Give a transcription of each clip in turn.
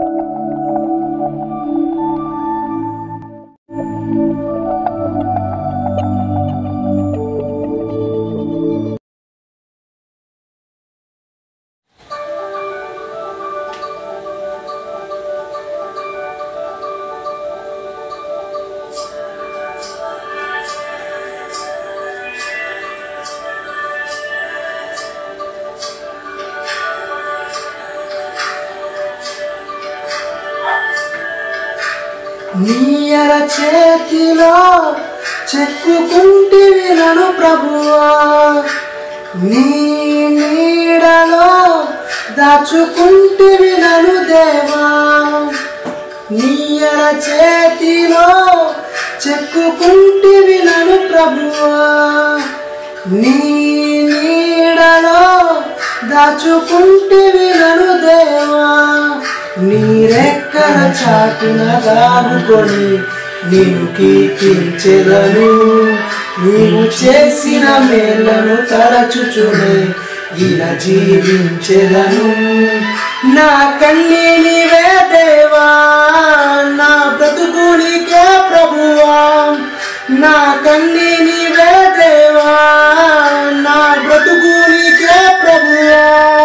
నీయర చేతిలో చెక్కుకుంటివి నను ప్రభువా నీ నీడలో దాచుకుంటివి నను దేవా నీయర చేతిలో చెక్కుకుంటివి నను ప్రభువా నీ నీడలో దాచుకుంటివి నను దేవా నీరెక్కల చాటున దాగుకొని నేను కీర్తించెదను నీవు చేసిన మేళ్లను తరచుచునే ఇలా జీవించెదను నా కన్నీ నీవే దేవా నా బ్రతుకు నీకే ప్రభువా నా కన్నీ నీవే దేవా నా బ్రతుకు నీకే ప్రభువా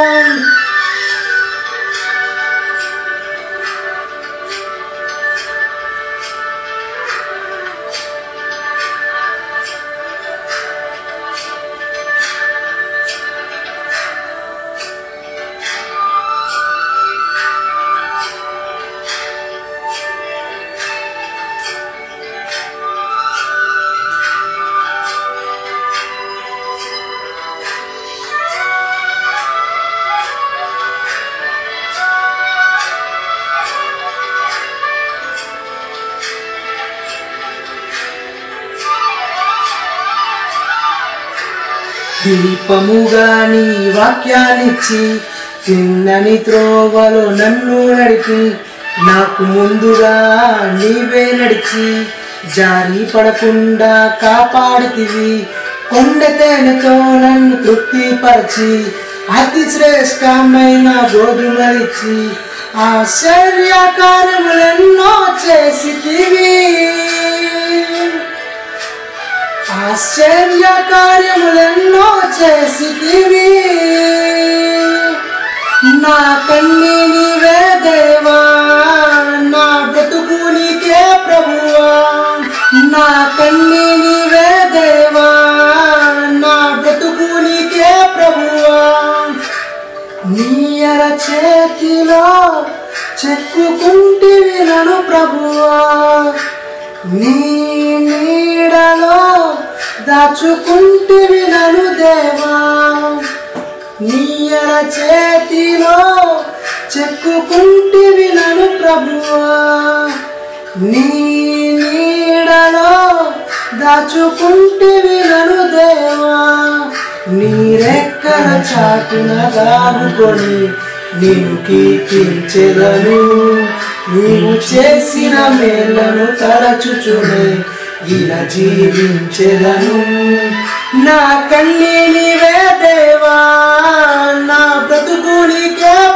దీపముగా నీ వాక్యాన్నిచ్చి తిన్నని త్రోవలో నన్ను నడిపి నాకు ముందుగా నీవే నడిచి జారి పడకుండా కాపాడుతివి కొండ తేనెతో నన్ను తృప్తిపరిచి అతి శ్రేష్టమైన గోధుమలిచ్చి ఆశ్చర్య కార్యములెన్నో చేసితివి ఆశ్చర్య కార్యములెన్నో చేసితివి నా కన్ని నీవే దేవా నా బ్రతుకు నీకే ప్రభువా నా కన్ని నీవే దేవా నా బ్రతుకు నీకే ప్రభువా నీయర చేతిలో చెక్కుకుంటివి నను ప్రభువా నీ నీడలో దాచుకుంటివి నను దేవా నీయర చేతిలో చెక్కుకుంటివి నను ప్రభువా నీ నీడలో దాచుకుంటివి నను దేవా నీరెక్కల చాటున దాగుకొని నేను కీర్తించెదను నీవు చేసిన మేళ్లను తరచుచునే ఇలా జీవించెదను నా కన్నీ నీవే దేవా నా బ్రతుకు నీకే